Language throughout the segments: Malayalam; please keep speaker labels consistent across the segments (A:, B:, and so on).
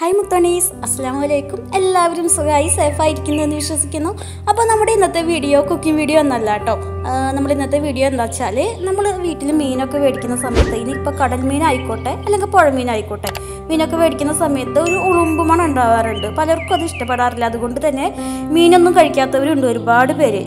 A: ഹായ് മുത്തണീസ് അസ്സാം വലൈക്കും എല്ലാവരും സുഖമായി സേഫായിരിക്കുന്നു എന്ന് വിശ്വസിക്കുന്നു അപ്പോൾ നമ്മുടെ ഇന്നത്തെ വീഡിയോ കുക്കിംഗ് വീഡിയോ എന്നല്ല കേട്ടോ നമ്മൾ ഇന്നത്തെ വീഡിയോ എന്താ വെച്ചാൽ നമ്മൾ വീട്ടിൽ മീനൊക്കെ മേടിക്കുന്ന സമയത്ത് ഇനിയിപ്പോൾ കടൽ മീനായിക്കോട്ടെ അല്ലെങ്കിൽ പുഴ മീനായിക്കോട്ടെ മീനൊക്കെ മേടിക്കുന്ന സമയത്ത് ഒരു ഉളുമ്പ് മണം ഉണ്ടാവാറുണ്ട് പലർക്കും അത് ഇഷ്ടപ്പെടാറില്ല അതുകൊണ്ട് തന്നെ മീനൊന്നും കഴിക്കാത്തവരുണ്ട് ഒരുപാട് പേര്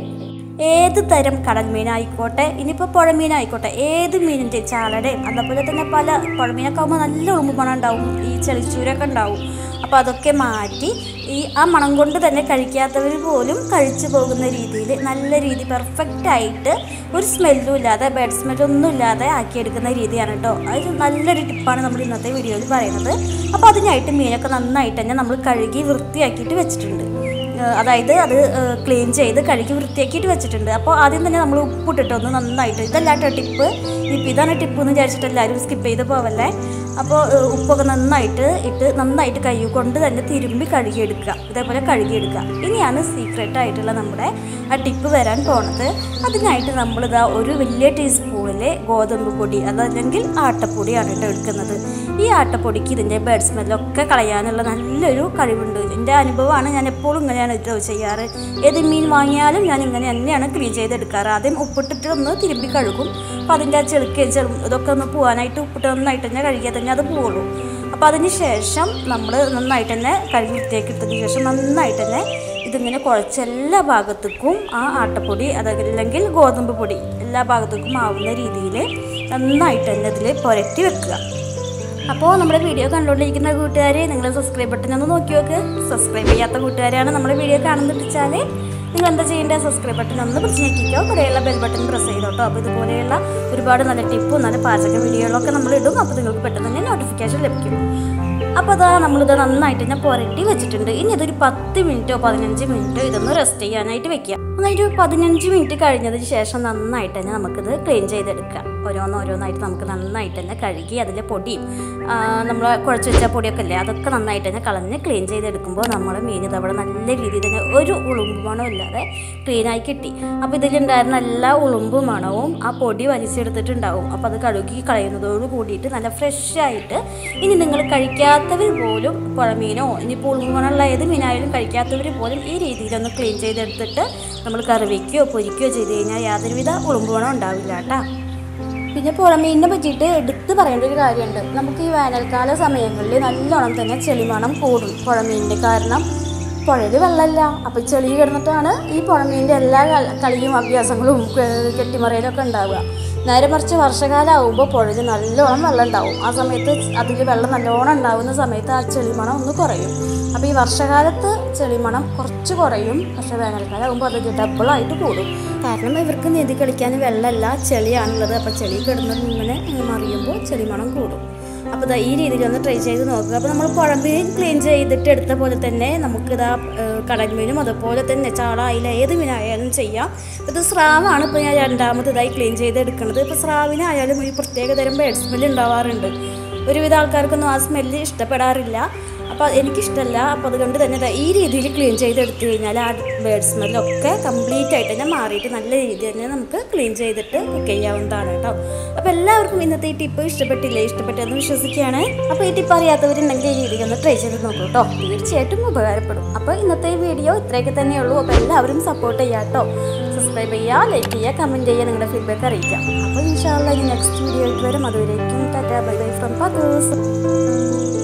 A: ഏത് തരം കടൽ മീനായിക്കോട്ടെ ഇനിയിപ്പോൾ പുഴമീനായിക്കോട്ടെ ഏത് മീനിൻ്റെ ചാളടയും അതേപോലെ തന്നെ പല പുഴമീനൊക്കെ ആകുമ്പോൾ നല്ല ഉറുമ്പ് മണം ഉണ്ടാവും ഈ ചെളിച്ചൂരൊക്കെ ഉണ്ടാവും അപ്പോൾ അതൊക്കെ മാറ്റി ഈ ആ മണം കൊണ്ട് തന്നെ കഴിക്കാത്തവർ പോലും കഴിച്ചു പോകുന്ന രീതിയിൽ നല്ല രീതി പെർഫെക്റ്റ് ആയിട്ട് ഒരു സ്മെല്ലും ഇല്ലാതെ ബെഡ് സ്മെല്ലൊന്നും ഇല്ലാതെ ആക്കിയെടുക്കുന്ന രീതിയാണ് കേട്ടോ അത് നല്ലൊരു ടിപ്പാണ് നമ്മൾ ഇന്നത്തെ വീഡിയോയിൽ പറയുന്നത് അപ്പോൾ അതിനായിട്ട് മീനൊക്കെ നന്നായിട്ട് തന്നെ നമ്മൾ കഴുകി വൃത്തിയാക്കിയിട്ട് വെച്ചിട്ടുണ്ട് ഏഹ് അതായത് അത് ക്ലീൻ ചെയ്ത് കഴുകി വൃത്തിയാക്കിയിട്ട് വെച്ചിട്ടുണ്ട് അപ്പോൾ ആദ്യം തന്നെ നമ്മൾ ഉപ്പിട്ടിട്ട് ഒന്ന് നന്നായിട്ട് ഇതല്ലാട്ടോ ടിപ്പ് ഇപ്പം ഇതാണ് ടിപ്പ് എന്ന് വിചാരിച്ചിട്ട് എല്ലാവരും സ്കിപ്പ് ചെയ്ത് പോവല്ലേ അപ്പോൾ ഏഹ് ഉപ്പൊക്കെ നന്നായിട്ട് ഇട്ട് നന്നായിട്ട് കൈ കൊണ്ട് തന്നെ തിരുമ്പി കഴുകിയെടുക്കുക ഇതേപോലെ കഴുകിയെടുക്കുക ഇനിയാണ് സീക്രട്ട് ആയിട്ടുള്ള നമ്മുടെ ആ ടിപ്പ് വരാൻ പോണത് അതിനായിട്ട് നമ്മളിതാ ഒരു വലിയ ടീസ്പൂണിൽ ഗോതമ്പ് പൊടി അതല്ലെങ്കിൽ ആട്ടപ്പൊടിയാണ് കേട്ടോ എടുക്കുന്നത് ഈ ആട്ടപ്പൊടിക്ക് ഇതിൻ്റെ ബേഡ് സ്മെല്ലൊക്കെ കളയാനുള്ള നല്ലൊരു കഴിവുണ്ട് എൻ്റെ അനുഭവമാണ് ഞാൻ എപ്പോഴും ഇങ്ങനെയാണ് ഇത് ചെയ്യാറ് ഏത് മീൻ വാങ്ങിയാലും ഞാൻ ഇങ്ങനെ തന്നെയാണ് ക്ലീൻ ചെയ്തെടുക്കാറ് ആദ്യം ഉപ്പിട്ടിട്ട് ഒന്ന് തിരുമ്പി കഴുകും അപ്പോൾ അതിൻ്റെ ആ ചെളുക്കയും ചെറു ഇതൊക്കെ ഒന്ന് പോകാനായിട്ട് ഉപ്പിട്ട് നന്നായിട്ട് തന്നെ കഴുകിയാൽ തന്നെ അത് പോവുള്ളൂ അപ്പോൾ അതിന് ശേഷം നമ്മൾ നന്നായിട്ട് തന്നെ കഴുകി വൃത്തിയാക്കി എടുത്തതിന് ശേഷം നന്നായിട്ട് തന്നെ ഇതിങ്ങനെ കുഴച്ച് എല്ലാ ഭാഗത്തേക്കും ആ ആട്ടപ്പൊടി അതല്ലെങ്കിൽ ഗോതമ്പ് പൊടി എല്ലാ ഭാഗത്തേക്കും ആവുന്ന രീതിയിൽ നന്നായിട്ട് തന്നെ ഇതിൽ പുരട്ടി വെക്കുക അപ്പോൾ നമ്മുടെ വീഡിയോ കണ്ടുകൊണ്ടിരിക്കുന്ന കൂട്ടുകാർ നിങ്ങൾ സബ്സ്ക്രൈബ് ബട്ടൺ ഒന്ന് നോക്കി നോക്ക് സബ്സ്ക്രൈബ് ചെയ്യാത്ത കൂട്ടുകാരാണ് നമ്മുടെ വീഡിയോ കാണുന്നത് വെച്ചാൽ നിങ്ങൾ എന്താ ചെയ്യേണ്ടത് സബ്സ്ക്രൈബ് ബട്ടൺ ഒന്ന് പിടിച്ച് ഞെക്കിക്കോ കൂടെയുള്ള ബെൽ ബട്ടൺ പ്രസ് ചെയ്തോട്ടോ അപ്പോൾ ഇതുപോലെയുള്ള ഒരുപാട് നല്ല ടിപ്പും നല്ല പാചക വീഡിയോകളൊക്കെ നമ്മൾ ഇടും അപ്പോൾ നിങ്ങൾക്ക് പെട്ടെന്ന് തന്നെ നോട്ടിഫിക്കേഷൻ ലഭിക്കും അപ്പോൾ അതാ നമ്മളിത് നന്നായിട്ട് തന്നെ പുരട്ടി വെച്ചിട്ടുണ്ട് ഇനി ഇതൊരു പത്ത് മിനിറ്റോ പതിനഞ്ച് മിനിറ്റോ ഇതൊന്ന് റെസ്റ്റ് ചെയ്യാനായിട്ട് വെക്കുക എന്നിട്ട് ഒരു പതിനഞ്ച് മിനിറ്റ് കഴിഞ്ഞതിന് ശേഷം നന്നായിട്ട് തന്നെ നമുക്കിത് ക്ലീൻ ചെയ്തെടുക്കാം ഓരോന്നോരോന്നായിട്ട് നമുക്ക് നന്നായിട്ട് തന്നെ കഴുകി അതിലെ പൊടിയും നമ്മൾ കുഴച്ച് വെച്ച പൊടിയൊക്കെ ഇല്ലേ അതൊക്കെ നന്നായിട്ട് തന്നെ കളഞ്ഞ് ക്ലീൻ ചെയ്തെടുക്കുമ്പോൾ നമ്മുടെ മീൻ ഇതവിടെ നല്ല രീതിയിൽ തന്നെ ഒരു ഉളുമ്പ് മണം ഇല്ലാതെ ക്ലീനായി കിട്ടി അപ്പോൾ ഇതിലുണ്ടായിരുന്ന എല്ലാ ഉളുമ്പ് മണവും ആ പൊടി വലിച്ചെടുത്തിട്ടുണ്ടാവും അപ്പോൾ അത് കഴുകി കളയുന്നതോട് കൂടിയിട്ട് നല്ല ഫ്രഷ് ആയിട്ട് ഇനി നിങ്ങൾ കഴിക്കാത്തവർ പോലും പുഴമീനോ ഇനിയിപ്പോൾ ഉളുമ്പ് മണമുള്ള ഏത് മീനായാലും കഴിക്കാത്തവർ പോലും ഈ രീതിയിലൊന്ന് ക്ലീൻ ചെയ്തെടുത്തിട്ട് നമ്മൾ കറി വയ്ക്കുകയോ പൊരിക്കുകയോ ചെയ്ത് കഴിഞ്ഞാൽ യാതൊരുവിധ ഉളുമ്പ് മണം ഉണ്ടാവില്ല കേട്ടോ പിന്നെ പുഴമീനിനെ പറ്റിയിട്ട് എടുത്ത് പറയേണ്ട ഒരു കാര്യമുണ്ട് നമുക്ക് ഈ വേനൽക്കാല സമയങ്ങളിൽ നല്ലോണം തന്നെ ചെളിമണം കൂടും പുഴമീനിൻ്റെ കാരണം പുഴയിൽ വെള്ളമില്ല അപ്പോൾ ചെളി കിടന്നിട്ടാണ് ഈ പുഴമീനിൻ്റെ എല്ലാ കള- കളിയും അഭ്യാസങ്ങളും കെ- കെട്ടിമറയിലൊക്കെ ഉണ്ടാവുക നേരെ മറിച്ച് വർഷകാലം ആകുമ്പോൾ പുഴയിൽ നല്ലോണം വെള്ളം ഉണ്ടാവും ആ സമയത്ത് അതിൽ വെള്ളം നല്ലോണം ഉണ്ടാവുന്ന സമയത്ത് ആ ചെളിമണം ഒന്ന് കുറയും അപ്പോൾ ഈ വർഷകാലത്ത് ചെളിമണം കുറച്ച് കുറയും പക്ഷെ വേനൽക്കാലം ആകുമ്പോൾ അത് ഡബിളായിട്ട് കൂടും കാരണം ഇവർക്ക് നീന്തി കളിക്കാൻ വെള്ളമല്ല ചെളിയാണുള്ളത് അപ്പോൾ ചെളി കിടന്ന് ഇങ്ങനെ മറിയുമ്പോൾ ചെളിമണം കൂടും അപ്പോൾ ദാ ഈ രീതിയിൽ ഒന്ന് ട്രൈ ചെയ്ത് നോക്കുക അപ്പോൾ നമ്മൾ പുഴമീൻ ക്ലീൻ ചെയ്തിട്ട് എടുത്ത പോലെ തന്നെ നമുക്കിതാ ഏഹ്, കടൽ മീനും അതുപോലെ തന്നെ ചാള അയില ഏത് മീനായാലും ചെയ്യാം ഇത് സ്രാവാണ് ഇപ്പോൾ ഞാൻ രണ്ടാമത്തേതായി ക്ലീൻ ചെയ്ത് എടുക്കുന്നത് ഇപ്പോൾ സ്രാവിനായാലും ഒരു പ്രത്യേകതരം ബേഡ് സ്മെല്ല് ഉണ്ടാവാറുണ്ട് ഒരുവിധ ആൾക്കാർക്കൊന്നും ആ സ്മെല്ല് ഇഷ്ടപ്പെടാറില്ല അപ്പോൾ എനിക്കിഷ്ടമല്ല അപ്പോൾ അതുകൊണ്ട് തന്നെ ദാ ഈ രീതിയിൽ ക്ലീൻ ചെയ്തെടുത്തു കഴിഞ്ഞാൽ ആ ബേഡ് സ്മെല്ലൊക്കെ കംപ്ലീറ്റ് ആയിട്ട് തന്നെ മാറിയിട്ട് നല്ല രീതിയിൽ തന്നെ നമുക്ക് ക്ലീൻ ചെയ്തിട്ട് കുക്ക് ചെയ്യാവുന്നതാണ് കേട്ടോ അപ്പോൾ എല്ലാവർക്കും ഇന്നത്തെ ഈ ടിപ്പ് ഇഷ്ടപ്പെട്ടില്ലേ ഇഷ്ടപ്പെട്ടെന്ന് വിശ്വസിക്കുകയാണ് അപ്പോൾ ഈ ടിപ്പ് അറിയാത്തവരുണ്ടെങ്കിൽ ഈ രീതിയിൽ ഒന്ന് ട്രൈ ചെയ്ത് നോക്കൂ കേട്ടോ തീർച്ചയായിട്ടും ഉപകാരപ്പെടും അപ്പോൾ ഇന്നത്തെ ഈ വീഡിയോ ഇത്രയൊക്കെ തന്നെയുള്ളൂ അപ്പോൾ എല്ലാവരും സപ്പോർട്ട് ചെയ്യുക കേട്ടോ സബ്സ്ക്രൈബ് ചെയ്യുക ലൈക്ക് ചെയ്യുക കമൻറ്റ് ചെയ്യുക നിങ്ങളുടെ ഫീഡ്ബാക്ക് അറിയിക്കാം അപ്പോൾ ഇൻഷാല്ല ഇനി നെക്സ്റ്റ് വീഡിയോ വരും അതുവരേക്കും ടാറ്റാ ബൈ ബൈ ഫ്രം പതേഴ്സ്